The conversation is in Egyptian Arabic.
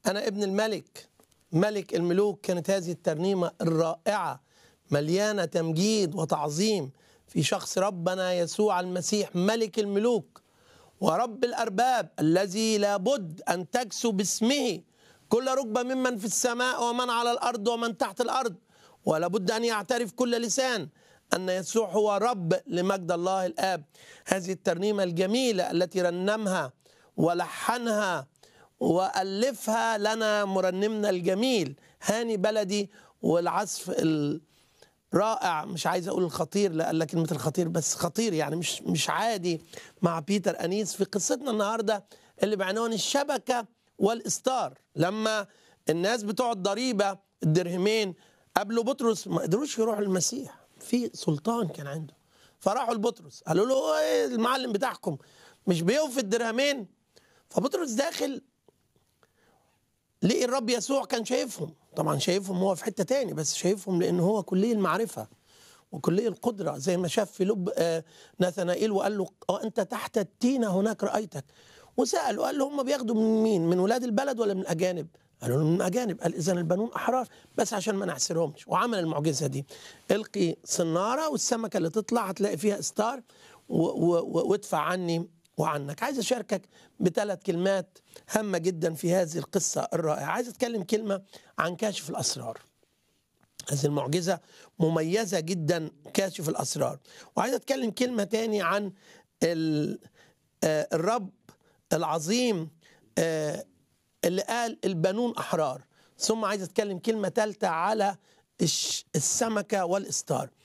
أنا ابن الملك ملك الملوك كانت هذه الترنيمة الرائعة مليانة تمجيد وتعظيم في شخص ربنا يسوع المسيح ملك الملوك ورب الأرباب الذي لابد أن تكسو باسمه كل ركبة ممن في السماء ومن على الأرض ومن تحت الأرض ولابد أن يعترف كل لسان أن يسوع هو رب لمجد الله الآب هذه الترنيمة الجميلة التي رنمها ولحنها وألفها لنا مرنمنا الجميل هاني بلدي والعزف الرائع مش عايز أقول الخطير لا قال كلمة الخطير بس خطير يعني مش مش عادي مع بيتر أنيس في قصتنا النهاردة اللي بعنوان الشبكة والإستار لما الناس بتوع الضريبة الدرهمين قابلوا بطرس ما قدروش يروحوا للمسيح في سلطان كان عنده فراحوا لبطرس قالوا له ايه المعلم بتاعكم مش بيوفي الدرهمين فبطرس داخل لقي الرب يسوع كان شايفهم طبعا شايفهم هو في حته تاني بس شايفهم لان هو كلي المعرفه وكلي القدره زي ما شاف في لب آه ناثنائيل وقال له اه انت تحت التينه هناك رايتك وساله قال له هم بياخدوا من مين؟ من ولاد البلد ولا من الاجانب؟ قالوا له من الاجانب قال اذا البنون احرار بس عشان ما نحسرهمش وعمل المعجزه دي القي صناره والسمكه اللي تطلع هتلاقي فيها استار وادفع عني وعنك عايز اشاركك بثلاث كلمات هامه جدا في هذه القصه الرائعه عايز اتكلم كلمه عن كاشف الاسرار هذه المعجزه مميزه جدا كاشف الاسرار وعايز اتكلم كلمه تاني عن الرب العظيم اللي قال البنون احرار ثم عايز اتكلم كلمه ثالثه على السمكه والاستار